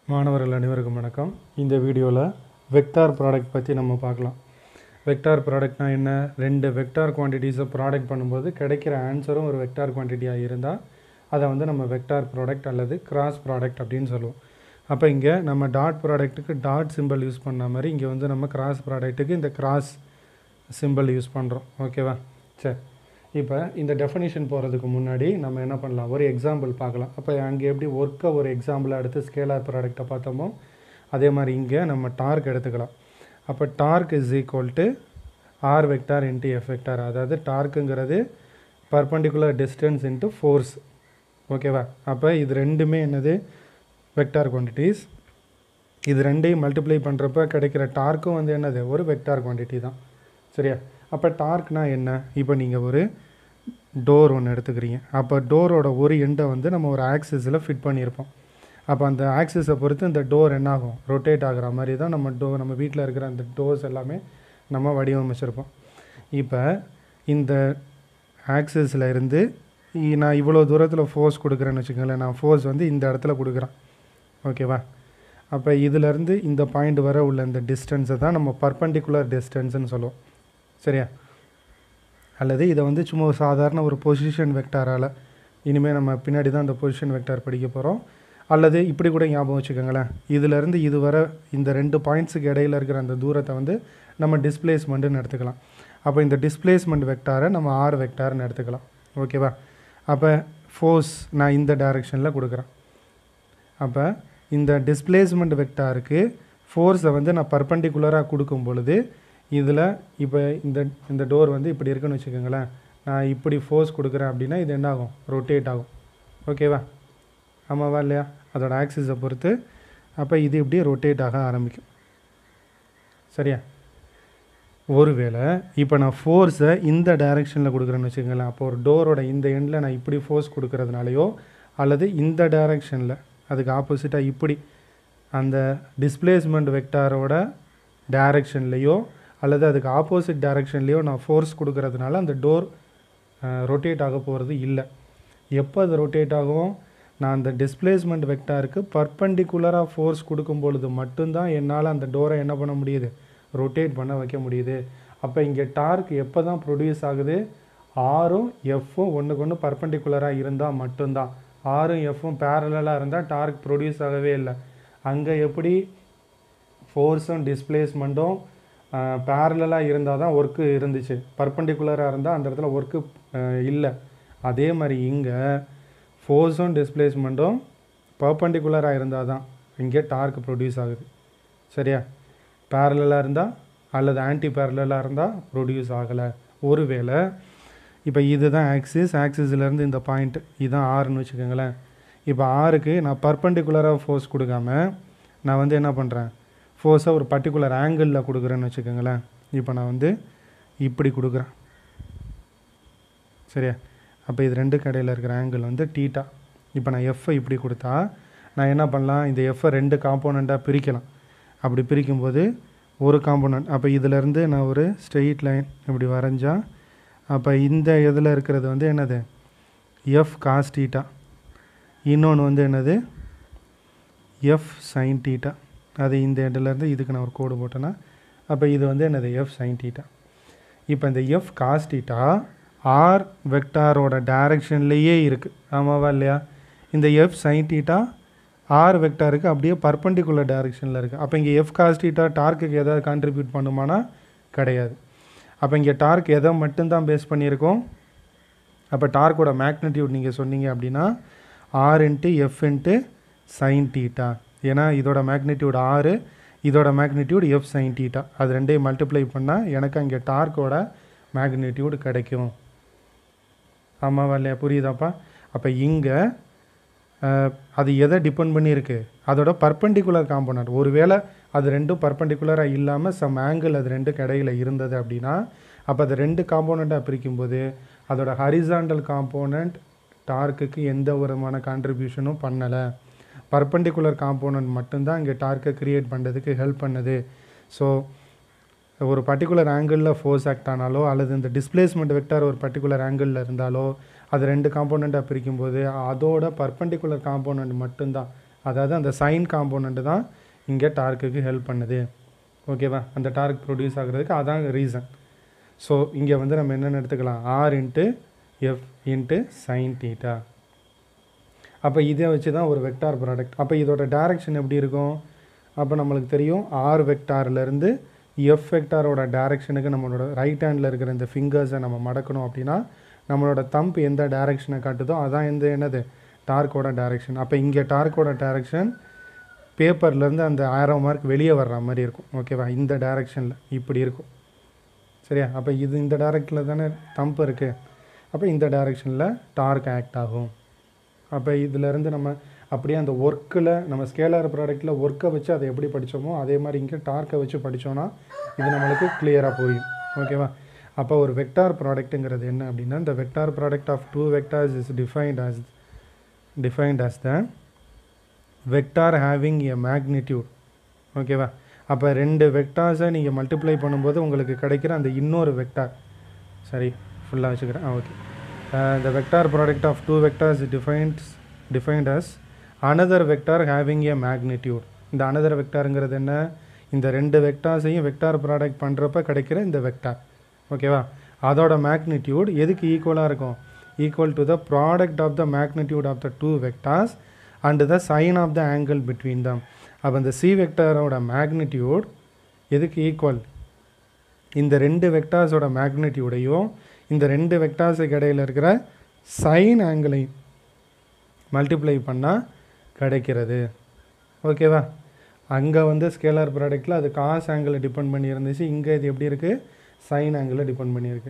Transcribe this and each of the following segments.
மாணவர்கள் அனைவருக்கும் வணக்கம் இந்த வீடியோவில் வெக்டார் ப்ராடக்ட் பற்றி நம்ம பார்க்கலாம் வெக்டார் ப்ராடக்ட்னா என்ன ரெண்டு வெக்டார் குவான்டிட்டிஸை ப்ராடக்ட் பண்ணும்போது கிடைக்கிற ஆன்சரும் ஒரு வெக்டார் குவான்டிட்டியாக இருந்தால் அதை வந்து நம்ம வெக்டார் ப்ராடக்ட் அல்லது கிராஸ் ப்ராடக்ட் அப்படின்னு சொல்லுவோம் அப்போ இங்கே நம்ம டாட் ப்ராடக்ட்டுக்கு டாட் சிம்பிள் யூஸ் பண்ண மாதிரி இங்கே வந்து நம்ம கிராஸ் ப்ராடக்ட்டுக்கு இந்த கிராஸ் சிம்பிள் யூஸ் பண்ணுறோம் ஓகேவா சரி இப்போ இந்த டெஃபனிஷன் போகிறதுக்கு முன்னாடி நம்ம என்ன பண்ணலாம் ஒரு எக்ஸாம்பிள் பார்க்கலாம் அப்போ அங்கே எப்படி ஒர்க்கை ஒரு எக்ஸாம்பிளாக எடுத்து ஸ்கேலார் ப்ராடக்ட்டை பார்த்தோமோ அதே மாதிரி இங்கே நம்ம டார்க் எடுத்துக்கலாம் அப்போ torque is equal to R vector into F vector அதாவது டார்க்குங்கிறது பர்பண்டிகுலர் டிஸ்டன்ஸ் இன்ட்டு ஃபோர்ஸ் ஓகேவா அப்போ இது ரெண்டுமே என்னது வெக்டார் குவான்டிட்டிஸ் இது ரெண்டையும் மல்டிப்ளை பண்ணுறப்ப கிடைக்கிற டார்க்கும் வந்து என்னது ஒரு வெக்டார் குவான்டிட்டி தான் சரியா அப்போ டார்க்னா என்ன இப்போ நீங்கள் ஒரு டோர் ஒன்று எடுத்துக்கிறீங்க அப்போ டோரோட ஒரு எண்டை வந்து நம்ம ஒரு ஆக்சிஸில் ஃபிட் பண்ணியிருப்போம் அப்போ அந்த ஆக்சிஸை பொறுத்து இந்த டோர் என்ன ஆகும் ரொட்டேட் ஆகுற மாதிரி தான் நம்ம டோ நம்ம வீட்டில் இருக்கிற அந்த டோர்ஸ் எல்லாமே நம்ம வடிவமைச்சிருப்போம் இப்போ இந்த ஆக்சிஸில் இருந்து இ- நான் இவ்வளோ தூரத்தில் ஃபோர்ஸ் கொடுக்குறேன்னு வச்சுக்கோங்களேன் நான் ஃபோர்ஸ் வந்து இந்த இடத்துல கொடுக்குறேன் ஓகேவா அப்போ இதிலேருந்து இந்த பாயிண்ட் வர உள்ள இந்த டிஸ்டன்ஸை தான் நம்ம பர்பண்டிகுலர் டிஸ்டன்ஸ்னு சொல்லுவோம் சரியா அல்லது இதை வந்து சும்மா ஒரு சாதாரண ஒரு பொசிஷன் வெக்டாரால் இனிமேல் நம்ம பின்னாடி தான் அந்த பொசிஷன் வெக்டார் படிக்க போகிறோம் அல்லது இப்படி கூட ஞாபகம் வச்சுக்கோங்களேன் இதிலேருந்து இது வர இந்த ரெண்டு பாயிண்ட்ஸுக்கு இடையில இருக்கிற அந்த தூரத்தை வந்து நம்ம டிஸ்பிளேஸ்மெண்ட்டுன்னு எடுத்துக்கலாம் அப்போ இந்த டிஸ்பிளேஸ்மெண்ட் வெக்டாரை நம்ம ஆர் வெக்டார்னு எடுத்துக்கலாம் ஓகேவா அப்போ ஃபோர்ஸ் நான் இந்த டைரெக்ஷனில் கொடுக்குறேன் அப்போ இந்த டிஸ்பிளேஸ்மெண்ட் வெக்டாருக்கு ஃபோர்ஸை வந்து நான் பர்பண்டிகுலராக கொடுக்கும் பொழுது இதில் இப்போ இந்த இந்த டோர் வந்து இப்படி இருக்குன்னு வச்சுக்கோங்களேன் நான் இப்படி ஃபோர்ஸ் கொடுக்குறேன் அப்படின்னா இது என்ன ஆகும் ரொட்டேட் ஆகும் ஓகேவா ஆமாவா இல்லையா அதோட ஆக்சிஸை பொறுத்து அப்போ இது இப்படி ரொட்டேட் ஆக ஆரம்பிக்கும் சரியா ஒருவேளை இப்போ நான் ஃபோர்ஸை இந்த டைரெக்ஷனில் கொடுக்குறேன்னு வச்சுக்கோங்களேன் அப்போ ஒரு டோரோட இந்த எண்டில் நான் இப்படி ஃபோர்ஸ் கொடுக்கறதுனாலையோ அல்லது இந்த டைரெக்ஷனில் அதுக்கு ஆப்போசிட்டாக இப்படி அந்த டிஸ்பிளேஸ்மெண்ட் வெக்டாரோட டைரெக்ஷன்லேயோ அல்லது அதுக்கு ஆப்போசிட் டைரெக்ஷன்லேயோ நான் ஃபோர்ஸ் கொடுக்கறதுனால அந்த டோர் ரொட்டேட் ஆக போகிறது இல்லை எப்போ அது ரொட்டேட் ஆகும் நான் அந்த டிஸ்பிளேஸ்மெண்ட் வெக்டாருக்கு பர்பண்டிகுலராக ஃபோர்ஸ் கொடுக்கும் பொழுது மட்டும்தான் என்னால் அந்த டோரை என்ன பண்ண முடியுது ரொட்டேட் பண்ண வைக்க முடியுது அப்போ இங்கே டார்க் எப்போ தான் ப்ரொடியூஸ் ஆகுது ஆரும் எஃப்பும் ஒன்றுக்கு ஒன்று பர்பண்டிகுலராக இருந்தால் மட்டும்தான் ஆரும் எஃப்பும் பேரலாக இருந்தால் டார்க் ப்ரொடியூஸ் ஆகவே இல்லை அங்கே எப்படி ஃபோர்ஸும் டிஸ்பிளேஸ்மெண்ட்டும் பேரலாக இருந்தால் தான் ஒர்க்கு இருந்துச்சு பர்பண்டிகுலராக இருந்தால் அந்த இடத்துல ஒர்க்கு இல்லை அதே மாதிரி இங்கே ஃபோர்ஸும் டிஸ்பிளேஸ்மெண்ட்டும் பர்பண்டிகுலராக இருந்தால் தான் இங்கே டார்க் ப்ரொடியூஸ் ஆகுது சரியா பேரலாக இருந்தால் அல்லது ஆன்டி பேரலாக இருந்தால் ப்ரொடியூஸ் ஆகலை ஒருவேளை இப்போ இதுதான் ஆக்சிஸ் ஆக்சிஸ்லேருந்து இந்த பாயிண்ட் இதுதான் ஆறுன்னு வச்சுக்கோங்களேன் இப்போ ஆறுக்கு நான் பர்பண்டிகுலராக ஃபோர்ஸ் கொடுக்காம நான் வந்து என்ன பண்ணுறேன் ஃபோர்ஸை ஒரு பர்டிகுலர் ஆங்கிளில் கொடுக்குறேன்னு வச்சுக்கோங்களேன் இப்போ நான் வந்து இப்படி கொடுக்குறேன் சரியா அப்போ இது ரெண்டு கடையில் இருக்கிற ஆங்கிள் வந்து டீட்டா இப்போ நான் எஃப்ஐ இப்படி கொடுத்தா நான் என்ன பண்ணலாம் இந்த எஃப்ஐ ரெண்டு காம்போனண்ட்டாக பிரிக்கலாம் அப்படி பிரிக்கும்போது ஒரு காம்போனண்ட் அப்போ இதிலேருந்து நான் ஒரு ஸ்ட்ரெயிட் லைன் இப்படி வரைஞ்சா அப்போ இந்த இதில் இருக்கிறது வந்து என்னது எஃப் காஸ் டீட்டா இன்னொன்று வந்து என்னது எஃப் சைன் டீட்டா அது இந்த இடத்துலேருந்து இதுக்கு நான் ஒரு கோடு போட்டேன்னா அப்போ இது வந்து என்னது எஃப் சைன் டீட்டா இப்போ இந்த எஃப் காஸ் டீட்டா ஆர் வெக்டாரோட டைரக்ஷன்லேயே இருக்குது ஆமாவா இல்லையா இந்த எஃப் சைன் டீட்டா ஆர் வெக்டாருக்கு அப்படியே பர்பண்டிகுலர் டைரக்ஷனில் இருக்குது அப்போ இங்கே எஃப் காஸ் டீட்டா டார்க்குக்கு எதாவது கான்ட்ரிபியூட் பண்ணுமானா கிடையாது அப்போ இங்கே டார்க் எதை மட்டும்தான் பேஸ் பண்ணியிருக்கோம் அப்போ டார்க்கோட மேக்னிடியூட் நீங்கள் சொன்னீங்க அப்படின்னா R into F into sine theta ஏன்னா இதோட மேக்னிடியூட் ஆறு இதோட மேக்னிடியூட் எஃப் சைன் டீட்டா அது ரெண்டையும் மல்டிப்ளை பண்ணால் எனக்கு அங்கே டார்க்கோட மேக்னிடியூட் கிடைக்கும் ஆமாவா இல்லையா புரியுதாப்பா அப்போ இங்கே அது எதை டிபெண்ட் பண்ணியிருக்கு அதோட பர்பண்டிகுலர் காம்போனன்ட் ஒருவேளை அது ரெண்டும் பர்பண்டிகுலராக இல்லாமல் சம் ஆங்கிள் அது ரெண்டு இடையில இருந்தது அப்படின்னா அப்போ அது ரெண்டு காம்போனண்ட்டாக பிரிக்கும்போது அதோட ஹரிசாண்டல் காம்போனண்ட் டார்க்குக்கு எந்த விதமான கான்ட்ரிபியூஷனும் பண்ணலை பர்பண்டிகுலர் காம்போனன்ட் மட்டும்தான் இங்கே டார்க்கை க்ரியேட் பண்ணுறதுக்கு ஹெல்ப் பண்ணுது ஸோ ஒரு பர்டிகுலர் ஆங்கிளில் ஃபோர்ஸ் ஆக்ட் ஆனாலோ அல்லது இந்த டிஸ்பிளேஸ்மெண்ட் வெக்டார் ஒரு பர்டிகுலர் ஆங்கிளில் இருந்தாலோ அது ரெண்டு காம்போனண்ட்டாக பிரிக்கும்போது அதோட பர்பண்டிகுலர் காம்போனண்ட் மட்டும்தான் அதாவது அந்த சைன் காம்போனண்ட்டு தான் இங்கே டார்க்குக்கு ஹெல்ப் பண்ணுது ஓகேவா அந்த டார்க் ப்ரொடியூஸ் ஆகிறதுக்கு அதான் ரீசன் ஸோ இங்கே வந்து நம்ம என்னென்னு எடுத்துக்கலாம் R into F into sine theta அப்போ இதை வச்சு தான் ஒரு வெக்டார் ப்ராடக்ட் அப்போ இதோட டைரக்ஷன் எப்படி இருக்கும் அப்போ நம்மளுக்கு தெரியும் ஆர் வெக்டார்லேருந்து எஃப் வெக்டாரோட டைரக்ஷனுக்கு நம்மளோட ரைட் ஹேண்டில் இருக்கிற இந்த ஃபிங்கர்ஸை நம்ம மடக்கணும் அப்படின்னா நம்மளோட தம்ப் எந்த டைரக்ஷனை காட்டுதோ அதான் எந்த என்னது டார்க்கோட டைரக்ஷன் அப்போ இங்கே டார்க்கோட டைரக்ஷன் பேப்பர்லேருந்து அந்த ஆரோ மார்க் வெளியே வர்ற மாதிரி இருக்கும் ஓகேவா இந்த டைரக்ஷனில் இப்படி இருக்கும் சரியா அப்போ இது இந்த டைரக்ஷனில் தானே தம்ப் இருக்குது அப்போ இந்த டைரக்ஷனில் டார்க் ஆக்ட் ஆகும் அப்போ இதிலேருந்து நம்ம அப்படியே அந்த ஒர்க்கில் நம்ம ஸ்கேலார் ப்ராடக்ட்டில் ஒர்க்கை வச்சு அதை எப்படி படித்தோமோ அதே மாதிரி இங்கே டார்க்கை வச்சு படித்தோன்னா இது நம்மளுக்கு கிளியராக புரியும் ஓகேவா அப்போ ஒரு வெக்டார் ப்ராடக்ட்டுங்கிறது என்ன அப்படின்னா இந்த vector product of two vectors is defined as defined as the vector having a magnitude ஓகேவா அப்போ ரெண்டு வெக்டார்ஸை நீங்கள் மல்டிப்ளை பண்ணும்போது உங்களுக்கு கிடைக்கிற அந்த இன்னொரு வெக்டார் சரி ஃபுல்லாக வச்சுக்கிறேன் okay the vector product of two vectors defines defined as another vector having a magnitude இந்த அனதர் வெக்டாருங்கிறது என்ன இந்த ரெண்டு வெக்டார்ஸையும் வெக்டார் ப்ராடக்ட் பண்ணுறப்ப கிடைக்கிற இந்த வெக்டார் ஓகேவா அதோட மேக்னிடியூட் எதுக்கு ஈக்குவலாக இருக்கும் equal to the product of the magnitude of the two vectors and the sine of the angle between them அப்போ இந்த சி வெக்டாரோட மேக்னிடியூட் எதுக்கு ஈக்குவல் இந்த ரெண்டு வெக்டார்ஸோட மேக்னிடியூடையும் இந்த ரெண்டு வெக்டார்ஸுக்கு இடையில் இருக்கிற சைன் ஆங்கிளையும் மல்டிப்ளை பண்ணால் கிடைக்கிறது ஓகேவா அங்கே வந்து ஸ்கேலார் ப்ராடக்ட்டில் அது காஸ் ஆங்கிளை டிபெண்ட் பண்ணி இருந்துச்சு இங்கே இது எப்படி இருக்குது சைன் ஆங்கிளை டிபெண்ட் பண்ணியிருக்கு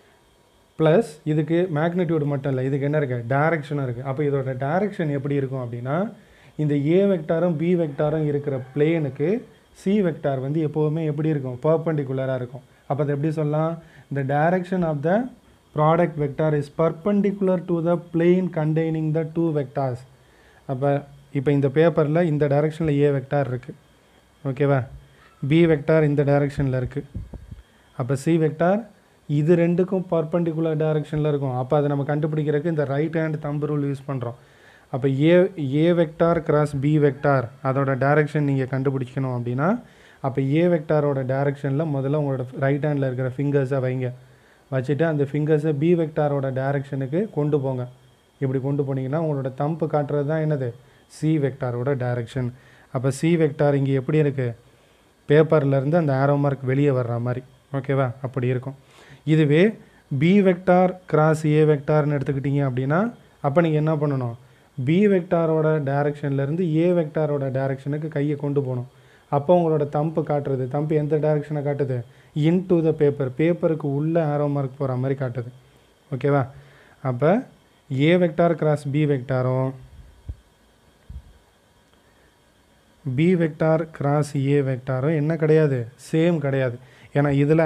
ப்ளஸ் இதுக்கு மேக்னிடியூட் மட்டும் இல்லை இதுக்கு என்ன இருக்குது டேரெக்ஷனும் இருக்குது அப்போ இதோட டேரெக்ஷன் எப்படி இருக்கும் அப்படின்னா இந்த ஏ வெக்டாரும் பி வெக்டாரும் இருக்கிற பிளேனுக்கு சி வெக்டார் வந்து எப்போவுமே எப்படி இருக்கும் பர்பண்டிகுலராக இருக்கும் அப்போ அதை எப்படி சொல்லலாம் the direction of the product vector is perpendicular to the plane containing the two vectors அப்போ இப்போ இந்த பேப்பரில் இந்த டைரெக்ஷனில் ஏ வெக்டார் இருக்குது ஓகேவா பி வெக்டார் இந்த டைரெக்ஷனில் இருக்குது அப்போ சி வெக்டார் இது ரெண்டுக்கும் பர்பண்டிகுலர் டைரெக்ஷனில் இருக்கும் அப்போ அதை நம்ம கண்டுபிடிக்கிறதுக்கு இந்த right hand thumb rule use பண்ணுறோம் அப்போ A A vector cross B vector அதோட டைரெக்ஷன் நீங்கள் கண்டுபிடிக்கணும் அப்படின்னா அப்போ ஏ வெக்டாரோட டைரெக்ஷனில் முதல்ல உங்களோட ரைட் ஹேண்டில் இருக்கிற ஃபிங்கர்ஸை வைங்க வச்சுட்டு அந்த ஃபிங்கர்ஸை பி வெக்டாரோட டைரெக்ஷனுக்கு கொண்டு போங்க இப்படி கொண்டு போனீங்கன்னா உங்களோட தம்பு காட்டுறது தான் என்னது சி வெக்டாரோட டைரெக்ஷன் அப்போ சி வெக்டார் இங்கே எப்படி இருக்குது பேப்பர்லேருந்து அந்த ஆரோ மார்க் வெளியே வர்ற மாதிரி ஓகேவா அப்படி இருக்கும் இதுவே பி வெக்டார் கிராஸ் ஏ வெக்டார்னு எடுத்துக்கிட்டீங்க அப்படின்னா அப்போ நீங்கள் என்ன பண்ணணும் பி வெக்டாரோட டைரெக்ஷன்லேருந்து ஏ வெக்டாரோட டைரெக்ஷனுக்கு கையை கொண்டு போகணும் அப்போ உங்களோட தம்பு காட்டுறது தம்பு எந்த டைரெக்ஷனை காட்டுது இன் டு த பேப்பர் பேப்பருக்கு உள்ள ஆரோ மார்க் போகிற மாதிரி காட்டுது ஓகேவா அப்போ ஏ வெக்டார் கிராஸ் பி வெக்டாரும் பி வெக்டார் கிராஸ் ஏ வெக்டாரும் என்ன கிடையாது சேம் கிடையாது ஏன்னா இதில்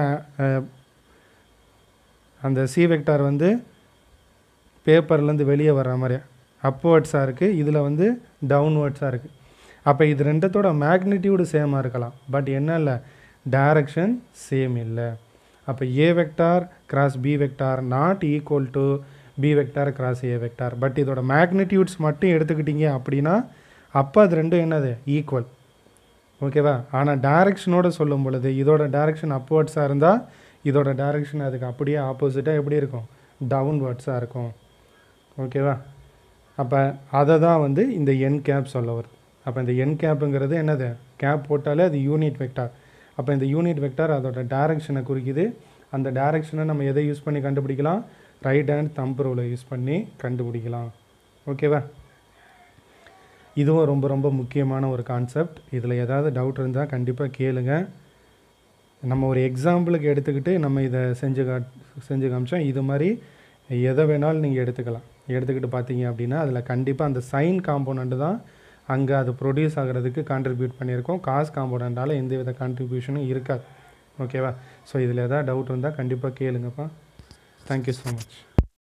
அந்த சி வெக்டார் வந்து பேப்பர்லேருந்து வெளியே வர்ற மாதிரி அப்வேர்ட்ஸாக இருக்குது இதில் வந்து டவுன்வேர்ட்ஸாக இருக்குது அப்போ இது ரெண்டத்தோட மேக்னிடியூடு சேமாக இருக்கலாம் பட் என்ன இல்லை டைரக்ஷன் சேம் இல்லை அப்போ A vector cross B vector not equal to B vector cross A vector but இதோட மேக்னிடியூட்ஸ் மட்டும் எடுத்துக்கிட்டீங்க அப்படின்னா அப்போ அது ரெண்டும் என்னது ஈக்குவல் ஓகேவா ஆனால் டைரக்ஷனோட சொல்லும் பொழுது இதோட டைரக்ஷன் அப்வேர்ட்ஸாக இருந்தால் இதோட டைரக்ஷன் அதுக்கு அப்படியே ஆப்போசிட்டாக எப்படி இருக்கும் டவுன்வேர்ட்ஸாக இருக்கும் ஓகேவா அப்போ அதை தான் வந்து இந்த என் கேப் சொல்ல வருது அப்போ இந்த என் கேப்புங்கிறது என்னது கேப் போட்டாலே அது யூனிட் வெக்டார் அப்போ இந்த யூனிட் வெக்டார் அதோட டைரக்ஷனை குறிக்குது அந்த டைரக்ஷனை நம்ம எதை யூஸ் பண்ணி கண்டுபிடிக்கலாம் ரைட் ஹேண்ட் தம்ப் ரூலை யூஸ் பண்ணி கண்டுபிடிக்கலாம் ஓகேவா இதுவும் ரொம்ப ரொம்ப முக்கியமான ஒரு கான்செப்ட் இதில் ஏதாவது டவுட் இருந்தால் கண்டிப்பாக கேளுங்க நம்ம ஒரு எக்ஸாம்பிளுக்கு எடுத்துக்கிட்டு நம்ம இதை செஞ்சு கா செஞ்சு காமிச்சோம் இது மாதிரி எதை வேணாலும் நீங்கள் எடுத்துக்கலாம் எடுத்துக்கிட்டு பார்த்தீங்க அப்படின்னா அதில் கண்டிப்பாக அந்த சைன் காம்போனண்ட்டு தான் அங்கே அது ப்ரொடியூஸ் ஆகிறதுக்கு கான்ட்ரிபியூட் பண்ணியிருக்கோம் காஸ் காம்போனண்ட்டால் எந்த வித கான்ட்ரிபியூஷனும் இருக்காது ஓகேவா ஸோ இதில் எதாவது டவுட் இருந்தால் கண்டிப்பாக கேளுங்கப்பா தேங்க்யூ ஸோ மச்